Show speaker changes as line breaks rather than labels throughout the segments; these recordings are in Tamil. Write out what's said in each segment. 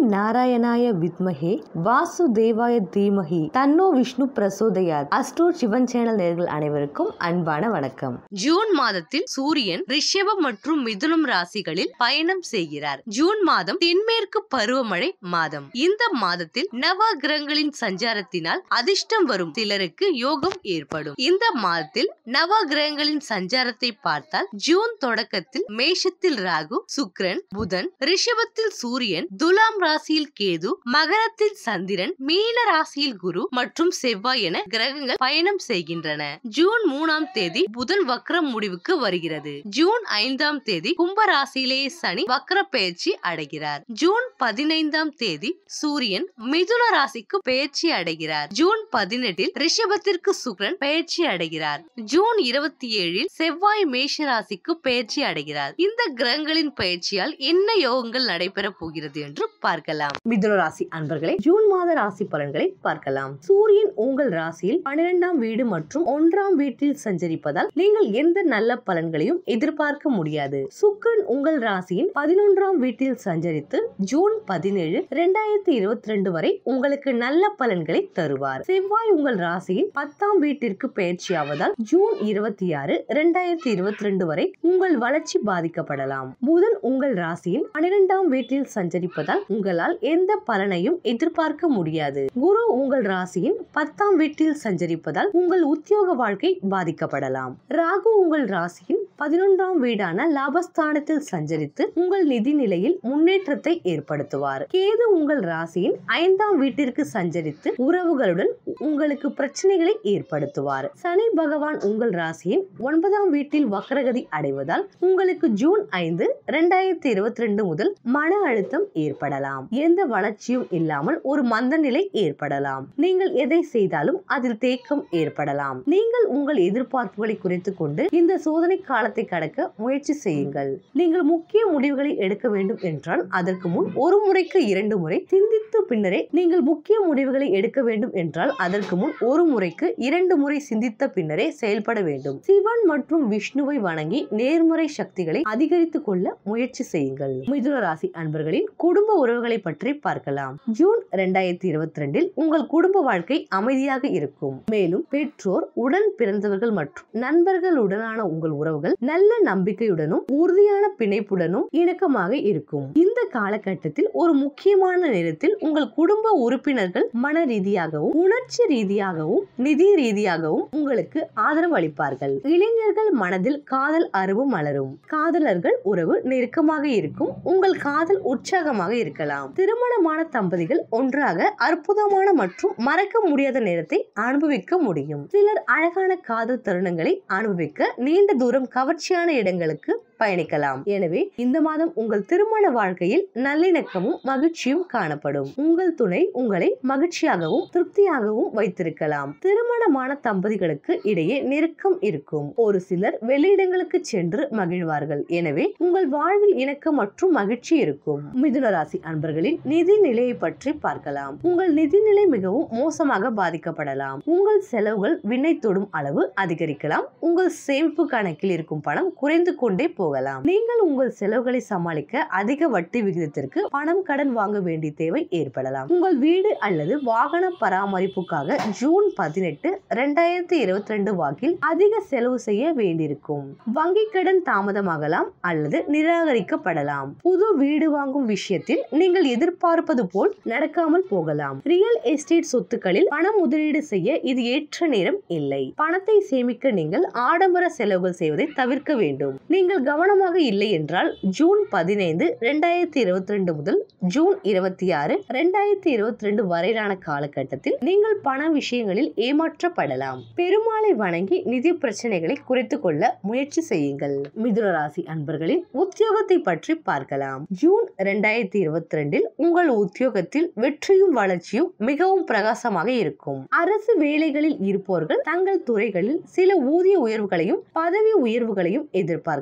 நாராயணாய வித்மஹே வாசுதேவாய தீமஹி தன்னோ விஷ்ணு பிரசோதயாத் அஸ்ட்ரோ சிவன் சேனல் நேர்கள் அனைவருக்கும் அன்பான வணக்கம்
ஜூன் மாதத்தில் சூரியன் ரிஷபம் மற்றும் மிதுனம் ராசிகளில் பயணம் செய்கிறார் ஜூன் மாதம் தென்மேற்கு பருவமழை மாதம் இந்த மாதத்தில் நவ கிரகங்களின் சஞ்சாரத்தினால் அதிர்ஷ்டம் வரும் சிலருக்கு யோகம் ஏற்படும் இந்த மாதத்தில் நவ கிரகங்களின் சஞ்சாரத்தை பார்த்தால் ஜூன் தொடக்கத்தில் மேஷத்தில் ராகு சுக்கிரன் புதன் ரிஷபத்தில் சூரியன் துலாம் ராசியில் கேது மகரத்தில் சந்திரன் மீன ராசியில் குரு மற்றும் செவ்வாய் என கிரகங்கள் பயணம் செய்கின்றன ஜூன் மூணாம் தேதி புதன் வக்ரம் முடிவுக்கு வருகிறது ஜூன் ஐந்தாம் தேதி கும்ப ராசியிலேயே சனி வக்ர பெயர்ச்சி அடைகிறார் ஜூன் பதினைந்தாம் தேதி சூரியன் மிதுன ராசிக்கு பெயர்ச்சி அடைகிறார் ஜூன் பதினெட்டில் ரிஷபத்திற்கு சுக்கிரன் பெயர்ச்சி அடைகிறார் ஜூன் இருபத்தி ஏழில் செவ்வாய் மேஷ ராசிக்கு பெயர்ச்சி அடைகிறார் இந்த கிரகங்களின் பயிற்சியால் என்ன யோகங்கள் நடைபெற போகிறது என்று பார்க்கலாம்
மிதுன ராசி அன்பர்களே ஜூன் மாத ராசி பலன்களை பார்க்கலாம் சூரியன் உங்கள் ராசியில் பன்னிரெண்டாம் வீடு மற்றும் ஒன்றாம் வீட்டில் சஞ்சரிப்பதால் நீங்கள் எந்த நல்ல பலன்களையும் எதிர்பார்க்க முடியாது சுக்கிரன் உங்கள் ராசியின் பதினொன்றாம் வீட்டில் சஞ்சரித்து ஜூன் பதினேழு இரண்டாயிரத்தி இருபத்தி ரெண்டு வரை உங்களுக்கு நல்ல பலன்களை தருவார் செவ்வாய் உங்கள் ராசியின் பத்தாம் வீட்டிற்கு பயிற்சியாவதால் ஜூன் இருபத்தி ஆறு இரண்டாயிரத்தி இருபத்தி ரெண்டு வரை உங்கள் வளர்ச்சி பாதிக்கப்படலாம் புதன் உங்கள் ராசியின் பன்னிரெண்டாம் வீட்டில் சஞ்சரிப்பதால் உங்களால் எந்த பலனையும் எதிர்பார்க்க முடியாது குரு உங்கள் ராசியின் பத்தாம் வீட்டில் சஞ்சரிப்பதால் உங்கள் உத்தியோக வாழ்க்கை பாதிக்கப்படலாம் ராகு உங்கள் ராசியின் பதினொன்றாம் வீடான லாபஸ்தானத்தில் சஞ்சரித்து உங்கள் நிதி நிலையில் முன்னேற்றத்தை ஏற்படுத்துவார் கேது உங்கள் ராசியின் ஐந்தாம் வீட்டிற்கு சஞ்சரித்து உறவுகளுடன் உங்களுக்கு பிரச்சனைகளை ஏற்படுத்துவார் சனி பகவான் உங்கள் ராசியின் ஒன்பதாம் வீட்டில் வக்ரகதி அடைவதால் உங்களுக்கு ஜூன் ஐந்து இரண்டாயிரத்தி இருபத்தி ரெண்டு முதல் மன அழுத்தம் ஏற்படலாம் எந்த வளர்ச்சியும் இல்லாமல் ஒரு மந்த நிலை ஏற்படலாம் நீங்கள் எதை செய்தாலும் அதில் தேக்கம் ஏற்படலாம் நீங்கள் உங்கள் எதிர்பார்ப்புகளை குறைத்துக் கொண்டு இந்த சோதனை காலத்தை கடக்க முயற்சி செய்யுங்கள் நீங்கள் முக்கிய முடிவுகளை எடுக்க வேண்டும் என்றால் அதற்கு முன் ஒரு முறைக்கு இரண்டு முறை சிந்தித்து பின்னரே நீங்கள் முக்கிய முடிவுகளை எடுக்க வேண்டும் என்றால் அதற்கு முன் ஒரு முறைக்கு இரண்டு முறை சிந்தித்த பின்னரே செயல்பட வேண்டும் சிவன் மற்றும் விஷ்ணுவை வணங்கி நேர்மறை சக்திகளை அதிகரித்துக் கொள்ள முயற்சி செய்யுங்கள் மிதுன ராசி அன்பர்களின் குடும்ப உறவுகளை பற்றி பார்க்கலாம் ஜூன் இரண்டாயிரத்தி இருபத்தி ரெண்டில் உங்கள் குடும்ப வாழ்க்கை அமைதியாக இருக்கும் மேலும் பெற்றோர் உடன் பிறந்தவர்கள் மற்றும் நண்பர்களுடனான உங்கள் உறவுகள் நல்ல நம்பிக்கையுடனும் உறுதியான பிணைப்புடனும் இணக்கமாக இருக்கும் இந்த காலகட்டத்தில் ஒரு முக்கியமான நேரத்தில் உங்கள் குடும்ப உறுப்பினர்கள் மன ரீதியாகவும் உணர்ச்சி ரீதியாகவும் நிதி ரீதியாகவும் உங்களுக்கு ஆதரவு அளிப்பார்கள் இளைஞர்கள் மனதில் காதல் அருவு மலரும் காதலர்கள் உறவு நெருக்கமாக இருக்கும் உங்கள் காதல் உற்சாகமாக இருக்கலாம் திருமணமான தம்பதிகள் ஒன்றாக அற்புதமான மற்றும் மறக்க முடியாத நேரத்தை அனுபவிக்க முடியும் சிலர் அழகான காதல் தருணங்களை அனுபவிக்க நீண்ட தூரம் கவர்ச்சியான இடங்களுக்கு பயணிக்கலாம் எனவே இந்த மாதம் உங்கள் திருமண வாழ்க்கையில் நல்லிணக்கமும் மகிழ்ச்சியும் காணப்படும் உங்கள் துணை உங்களை மகிழ்ச்சியாகவும் திருப்தியாகவும் வைத்திருக்கலாம் திருமணமான தம்பதிகளுக்கு இடையே நெருக்கம் இருக்கும் ஒரு சிலர் வெளியிடங்களுக்கு சென்று மகிழ்வார்கள் எனவே உங்கள் வாழ்வில் இணக்கம் மற்றும் மகிழ்ச்சி இருக்கும் மிதுன ராசி அன்பர்களின் நிதி நிலையை பற்றி பார்க்கலாம் உங்கள் நிதிநிலை மிகவும் மோசமாக பாதிக்கப்படலாம் உங்கள் செலவுகள் விண்ணை தொடும் அளவு அதிகரிக்கலாம் உங்கள் சேமிப்பு கணக்கில் இருக்கும் பணம் குறைந்து கொண்டே போகலாம் நீங்கள் உங்கள் செலவுகளை சமாளிக்க அதிக வட்டி விகிதத்திற்கு பணம் கடன் வாங்க வேண்டிய தேவை ஏற்படலாம் உங்கள் வீடு அல்லது வாகன பராமரிப்புக்காக ஜூன் பதினெட்டு இரண்டாயிரத்தி இருபத்தி ரெண்டு வாக்கில் அதிக செலவு செய்ய வேண்டியிருக்கும் வங்கி கடன் தாமதமாகலாம் அல்லது நிராகரிக்கப்படலாம் புது வீடு வாங்கும் விஷயத்தில் நீங்கள் எதிர்பார்ப்பது போல் நடக்காமல் போகலாம் ரியல் எஸ்டேட் சொத்துக்களில் பணம் முதலீடு செய்ய இது ஏற்ற நேரம் இல்லை பணத்தை சேமிக்க நீங்கள் ஆடம்பர செலவுகள் செய்வதை தவிர்க்க வேண்டும் நீங்கள் கவனமாக இல்லை என்றால் ஜூன் பதினைந்து இரண்டாயிரத்தி இருபத்தி ரெண்டு முதல் ஜூன் இருபத்தி ஆறு இரண்டாயிரத்தி இருபத்தி ரெண்டு வரையிலான காலகட்டத்தில் நீங்கள் பண விஷயங்களில் ஏமாற்றப்படலாம் பெருமாளை வணங்கி நிதி பிரச்சனைகளை குறைத்துக் கொள்ள முயற்சி செய்யுங்கள் மிதுன ராசி அன்பர்களின் உத்தியோகத்தை பற்றி பார்க்கலாம் ஜூன் இரண்டாயிரத்தி இருபத்தி ரெண்டில் உங்கள் உத்தியோகத்தில் வெற்றியும் வளர்ச்சியும் மிகவும் பிரகாசமாக இருக்கும் அரசு வேலைகளில் இருப்பவர்கள் தங்கள் துறைகளில் சில ஊதிய உயர்வுகளையும் பதவி உயர்வுகளையும் எதிர்பார்க்கலாம்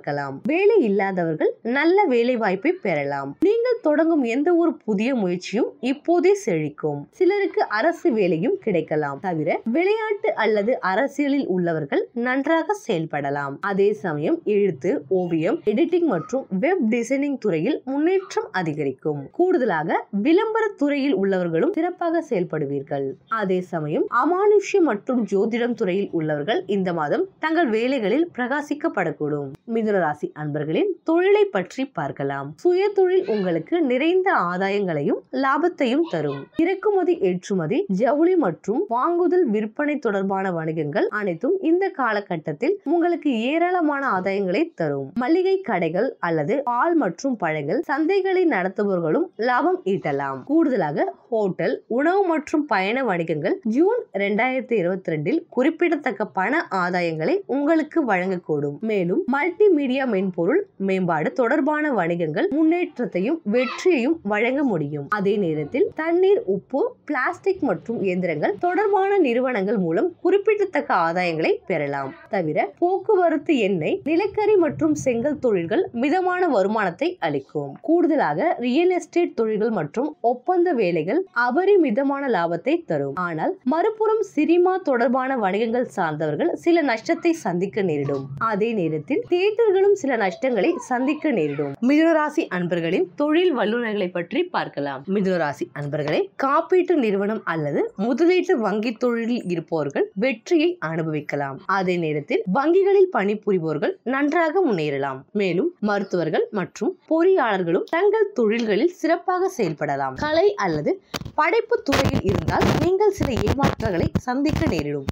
வேலை இல்லாதவர்கள் நல்ல வேலை வாய்ப்பை பெறலாம் நீங்கள் தொடங்கும் எந்த ஒரு புதிய முயற்சியும் இப்போதே செழிக்கும் சிலருக்கு அரசு வேலையும் கிடைக்கலாம் தவிர விளையாட்டு அல்லது அரசியலில் உள்ளவர்கள் நன்றாக செயல்படலாம் அதே சமயம் எழுத்து ஓவியம் எடிட்டிங் மற்றும் வெப் டிசைனிங் துறையில் முன்னேற்றம் அதிகரிக்கும் கூடுதலாக விளம்பர துறையில் உள்ளவர்களும் சிறப்பாக செயல்படுவீர்கள் அதே சமயம் அமானுஷ்யம் மற்றும் ஜோதிடம் துறையில் உள்ளவர்கள் இந்த மாதம் தங்கள் வேலைகளில் பிரகாசிக்கப்படக்கூடும் மிதுன ராசி அன்பர்களின் தொழிலை பற்றி பார்க்கலாம் சுய தொழில் உங்களுக்கு நிறைந்த ஆதாயங்களையும் லாபத்தையும் தரும் இறக்குமதி ஏற்றுமதி ஜவுளி மற்றும் வாங்குதல் விற்பனை தொடர்பான வணிகங்கள் அனைத்தும் இந்த காலகட்டத்தில் உங்களுக்கு ஏராளமான ஆதாயங்களை தரும் மளிகை கடைகள் அல்லது பால் மற்றும் பழங்கள் சந்தைகளை நடத்துபவர்களும் லாபம் ஈட்டலாம் கூடுதலாக ஹோட்டல் உணவு மற்றும் பயண வணிகங்கள் ஜூன் இரண்டாயிரத்தி இருபத்தி ரெண்டில் குறிப்பிடத்தக்க பண ஆதாயங்களை உங்களுக்கு வழங்கக்கூடும் மேலும் மல்டிமீடியா மென்பொருள் மேம்பாடு தொடர்பான வணிகங்கள் முன்னேற்றத்தையும் வெற்றியையும் வழங்க முடியும் அதே நேரத்தில் தண்ணீர் உப்பு பிளாஸ்டிக் மற்றும் இயந்திரங்கள் தொடர்பான நிறுவனங்கள் மூலம் குறிப்பிடத்தக்க ஆதாயங்களை பெறலாம் தவிர போக்குவரத்து எண்ணெய் நிலக்கரி மற்றும் செங்கல் தொழில்கள் மிதமான வருமானத்தை அளிக்கும் கூடுதலாக ரியல் எஸ்டேட் தொழில்கள் மற்றும் ஒப்பந்த வேலைகள் அபரிமிதமான லாபத்தை தரும் ஆனால் மறுபுறம் சினிமா தொடர்பான வணிகங்கள் சார்ந்தவர்கள் சில நஷ்டத்தை சந்திக்க நேரிடும் அதே நேரத்தில் தியேட்டர்களும் சில நஷ்டங்களை சந்திக்க நேரிடும் மிதுனராசி அன்பர்களின் தொழில் வல்லுநர்களை பற்றி பார்க்கலாம் மிதுனராசி அன்பர்களே காப்பீட்டு நிறுவனம் அல்லது முதலீட்டு வங்கி தொழிலில் இருப்பவர்கள் வெற்றியை அனுபவிக்கலாம் அதே நேரத்தில் வங்கிகளில் பணிபுரிபவர்கள் நன்றாக முன்னேறலாம் மேலும் மருத்துவர்கள் மற்றும் பொறியாளர்களும் தங்கள் தொழில்களில் சிறப்பாக செயல்படலாம் கலை அல்லது படைப்பு துறையில் இருந்தால் நீங்கள் சில ஏமாற்றங்களை சந்திக்க நேரிடும்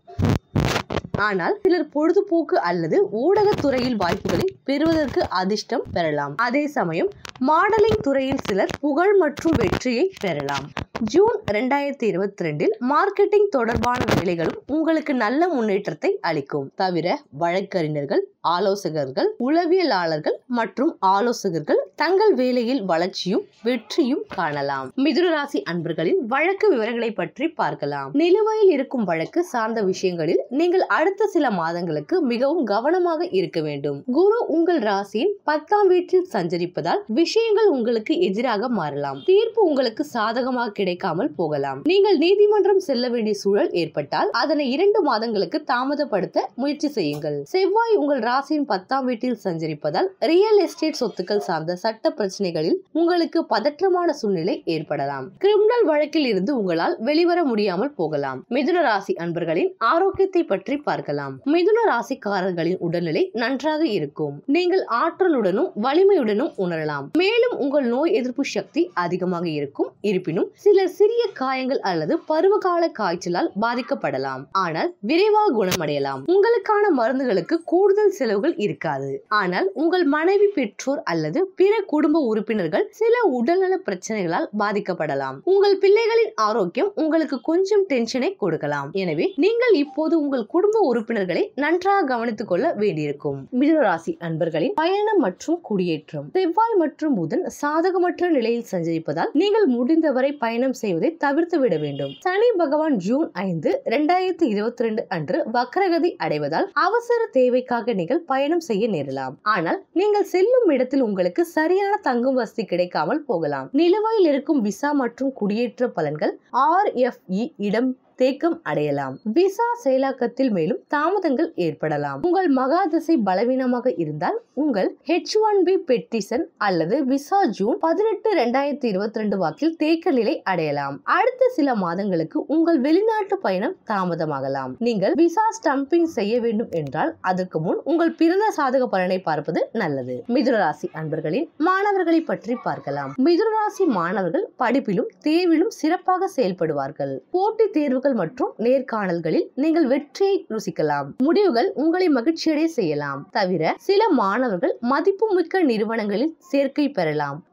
ஆனால் சிலர் பொழுதுபோக்கு அல்லது ஊடகத் துறையில் வாய்ப்புகளை பெறுவதற்கு அதிர்ஷ்டம் பெறலாம் அதே சமயம் மாடலிங் துறையில் சிலர் புகழ் மற்றும் வெற்றியை பெறலாம் ஜூன் ரெண்டாயிரத்தி இருபத்தி ரெண்டில் மார்க்கெட்டிங் தொடர்பான வேலைகளும் உங்களுக்கு நல்ல முன்னேற்றத்தை அளிக்கும் தவிர வழக்கறிஞர்கள் ஆலோசகர்கள் உளவியலாளர்கள் மற்றும் ஆலோசகர்கள் தங்கள் வேலையில் வளர்ச்சியும் வெற்றியும் காணலாம் மிதுன ராசி அன்பர்களின் வழக்கு விவரங்களை பற்றி பார்க்கலாம் நிலுவையில் இருக்கும் வழக்கு சார்ந்த விஷயங்களில் நீங்கள் அடுத்த சில மாதங்களுக்கு மிகவும் கவனமாக இருக்க வேண்டும் குரு உங்கள் ராசியின் பத்தாம் வீட்டில் சஞ்சரிப்பதால் விஷயங்கள் உங்களுக்கு எதிராக மாறலாம் தீர்ப்பு உங்களுக்கு சாதகமாக கிடைக்காமல் போகலாம் நீங்கள் நீதிமன்றம் செல்ல வேண்டிய சூழல் ஏற்பட்டால் அதனை இரண்டு மாதங்களுக்கு தாமதப்படுத்த முயற்சி செய்யுங்கள் செவ்வாய் உங்கள் ராசியின் பத்தாம் வீட்டில் சஞ்சரிப்பதால் ரியல் எஸ்டேட் சொத்துக்கள் சார்ந்த சட்ட பிரச்சனைகளில் உங்களுக்கு பதற்றமான சூழ்நிலை ஏற்படலாம் கிரிமினல் வழக்கில் இருந்து உங்களால் வெளிவர முடியாமல் போகலாம் மிதுன ராசி அன்பர்களின் ஆரோக்கியத்தை பற்றி பார்க்கலாம் மிதுன ராசிக்காரர்களின் உடல்நிலை நன்றாக இருக்கும் நீங்கள் ஆற்றலுடனும் வலிமையுடனும் உணரலாம் மேலும் உங்கள் நோய் எதிர்ப்பு சக்தி அதிகமாக இருக்கும் இருப்பினும் சிலர் சிறிய காயங்கள் அல்லது பருவகால காய்ச்சலால் பாதிக்கப்படலாம் ஆனால் விரைவாக குணமடையலாம் உங்களுக்கான மருந்துகளுக்கு கூடுதல் செலவுகள் இருக்காது ஆனால் உங்கள் மனைவி பெற்றோர் அல்லது பிற குடும்ப உறுப்பினர்கள் சில உடல்நல பிரச்சனைகளால் பாதிக்கப்படலாம் உங்கள் பிள்ளைகளின் ஆரோக்கியம் உங்களுக்கு கொஞ்சம் டென்ஷனை கொடுக்கலாம் எனவே நீங்கள் இப்போது உங்கள் குடும்ப உறுப்பினர்களை நன்றாக கவனித்துக் கொள்ள வேண்டியிருக்கும் மிதுனராசி அன்பர்களின் பயணம் மற்றும் குடியேற்றம் செவ்வாய் மற்றும் புதன் சாதகமற்ற நிலையில் சஞ்சரிப்பதால் நீங்கள் முடிந்தவரை பயணம் செய்வதை தவிர்த்து விட வேண்டும் சனி பகவான் ஜூன் ஐந்து இரண்டாயிரத்தி இருபத்தி ரெண்டு அன்று வக்ரகதி அடைவதால் அவசர தேவைக்காக நீங்கள் பயணம் செய்ய நேரலாம் ஆனால் நீங்கள் செல்லும் இடத்தில் உங்களுக்கு சரியான தங்கும் வசதி கிடைக்காமல் போகலாம் நிலுவையில் இருக்கும் விசா மற்றும் குடியேற்ற பலன்கள் ஆர் இடம் தேக்கம் அடையலாம் விசா செயலாக்கத்தில் மேலும் தாமதங்கள் ஏற்படலாம் உங்கள் மகாதசை பலவீனமாக இருந்தால் உங்கள் ஹெச் ஒன் பி பெட்டிசன் அல்லது விசா ஜூன் பதினெட்டு ரெண்டாயிரத்தி இருபத்தி ரெண்டு வாக்கில் தேக்க நிலை அடையலாம் அடுத்த சில மாதங்களுக்கு உங்கள் வெளிநாட்டு பயணம் தாமதமாகலாம் நீங்கள் விசா ஸ்டம்பிங் செய்ய வேண்டும் என்றால் அதற்கு முன் உங்கள் பிறந்த சாதக பலனை பார்ப்பது நல்லது மிதுனராசி அன்பர்களின் மாணவர்களை பற்றி பார்க்கலாம் மிதுனராசி மாணவர்கள் படிப்பிலும் தேர்விலும் சிறப்பாக செயல்படுவார்கள் போட்டித் தேர்வுகள் மற்றும் நேர்காணல்களில் நீங்கள் வெற்றியை ருசிக்கலாம் முடிவுகள் உங்களை மகிழ்ச்சியடைய செய்யலாம் தவிர சில மாணவர்கள் மதிப்புமிக்க நிறுவனங்களில் சேர்க்கை பெறலாம்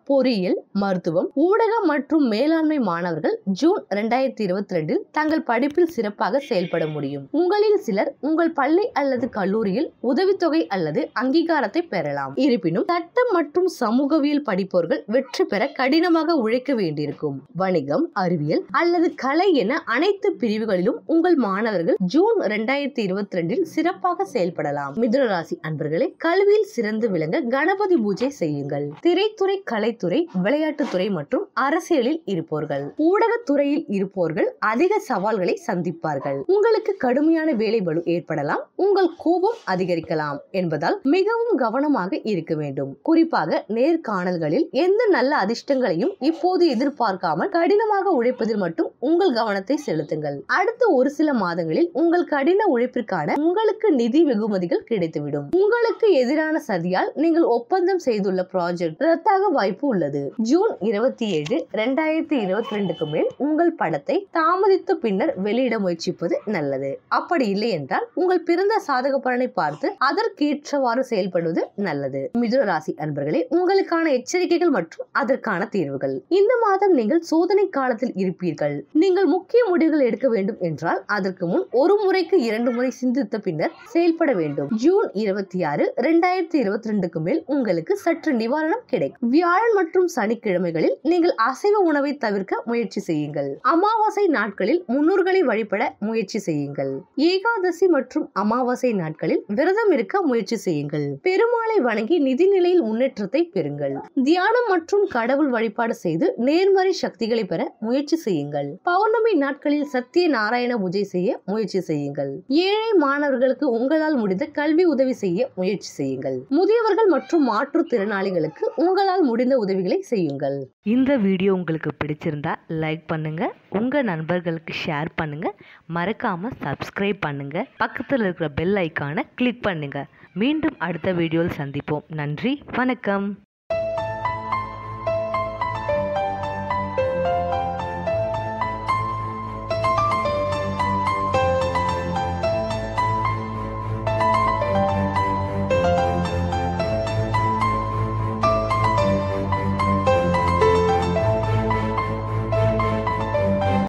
பொறியியல் மருத்துவம் ஊடகம் மற்றும் மேலாண்மை மாணவர்கள் ஜூன் இரண்டாயிரத்தி இருபத்தி ரெண்டில் தங்கள் படிப்பில் சிறப்பாக செயல்பட முடியும் உங்களில் சிலர் உங்கள் பள்ளி அல்லது கல்லூரியில் உதவித்தொகை அல்லது அங்கீகாரத்தை பெறலாம் இருப்பினும் சட்டம் மற்றும் சமூகவியல் படிப்போர்கள் வெற்றி பெற கடினமாக உழைக்க வேண்டியிருக்கும் வணிகம் அறிவியல் அல்லது கலை என அனைத்து பிரிவுகளிலும் உங்கள் மாணவர்கள் ஜூன் இரண்டாயிரத்தி இருபத்தி ரெண்டில் சிறப்பாக செயல்படலாம் மிதுன ராசி அன்பர்களே கல்வியில் சிறந்து விளங்க கணபதி பூஜை செய்யுங்கள் திரைத்துறை கலைத்துறை விளையாட்டுத்துறை மற்றும் அரசியலில் இருப்போர்கள் ஊடகத்துறையில் இருப்போர்கள் அதிக சவால்களை சந்திப்பார்கள் உங்களுக்கு கடுமையான வேலை பளு ஏற்படலாம் உங்கள் கோபம் அதிகரிக்கலாம் என்பதால் மிகவும் கவனமாக இருக்க வேண்டும் குறிப்பாக நேர்காணல்களில் எந்த நல்ல அதிர்ஷ்டங்களையும் இப்போது எதிர்பார்க்காமல் கடினமாக உழைப்பதில் மட்டும் உங்கள் கவனத்தை செலுத்துங்கள் அடுத்த ஒரு சில மாதங்களில் உங்கள் கடின உழைப்பிற்கான உங்களுக்கு நிதி வெகுமதிகள் கிடைத்துவிடும் உங்களுக்கு எதிரான சதியால் நீங்கள் ஒப்பந்தம் செய்துள்ள ப்ராஜெக்ட் ரத்தாக வாய்ப்பு உள்ளது ஜூன் இருபத்தி ஏழு இரண்டாயிரத்தி இருபத்தி ரெண்டுக்கு மேல் உங்கள் படத்தை தாமதித்த பின்னர் வெளியிட முயற்சிப்பது நல்லது அப்படி இல்லை என்றால் உங்கள் பிறந்த சாதக பலனை பார்த்து அதற்கேற்றவாறு செயல்படுவது நல்லது மிதுன ராசி அன்பர்களே உங்களுக்கான எச்சரிக்கைகள் மற்றும் அதற்கான தீர்வுகள் இந்த மாதம் நீங்கள் சோதனை காலத்தில் இருப்பீர்கள் நீங்கள் முக்கிய முடிவுகள் எடுக்க வேண்டும் என்றால் அதற்கு முன் ஒரு முறைக்கு இரண்டு முறை சிந்தித்த பின்னர் செயல்பட வேண்டும் ஜூன் இருபத்தி ஆறு இரண்டாயிரத்தி இருபத்தி ரெண்டுக்கு மேல் உங்களுக்கு சற்று நிவாரணம் கிடைக்கும் வியாழன் மற்றும் சனிக்கிழமைகளில் நீங்கள் அசைவ உணவை தவிர்க்க முயற்சி செய்யுங்கள் அமாவாசை நாட்களில் முன்னோர்களை வழிபட முயற்சி செய்யுங்கள் ஏகாதசி மற்றும் அமாவாசை நாட்களில் விரதம் இருக்க முயற்சி செய்யுங்கள் பெருமாளை வணங்கி நிதி நிலையில் முன்னேற்றத்தை பெறுங்கள் தியானம் மற்றும் கடவுள் வழிபாடு செய்து நேர்மறை சக்திகளை பெற முயற்சி செய்யுங்கள் பௌர்ணமி நாட்களில் சத்திய நாராயண பூஜை செய்ய முயற்சி செய்யுங்கள் ஏழை மாணவர்களுக்கு உங்களால் முடிந்த கல்வி உதவி செய்ய முயற்சி செய்யுங்கள் முதியவர்கள் மற்றும் மாற்றுத்திறனாளிகளுக்கு உங்களால் முடிந்த உதவிகளை செய்யுங்கள்
இந்த வீடியோ உங்களுக்கு பிடிச்சிருந்தா லைக் பண்ணுங்க உங்க நண்பர்களுக்கு ஷேர் பண்ணுங்க மறக்காம சப்ஸ்கிரைப் பண்ணுங்க பக்கத்தில் இருக்கிற பெல் ஐக்கானை கிளிக் பண்ணுங்க மீண்டும் அடுத்த வீடியோவில் சந்திப்போம் நன்றி வணக்கம்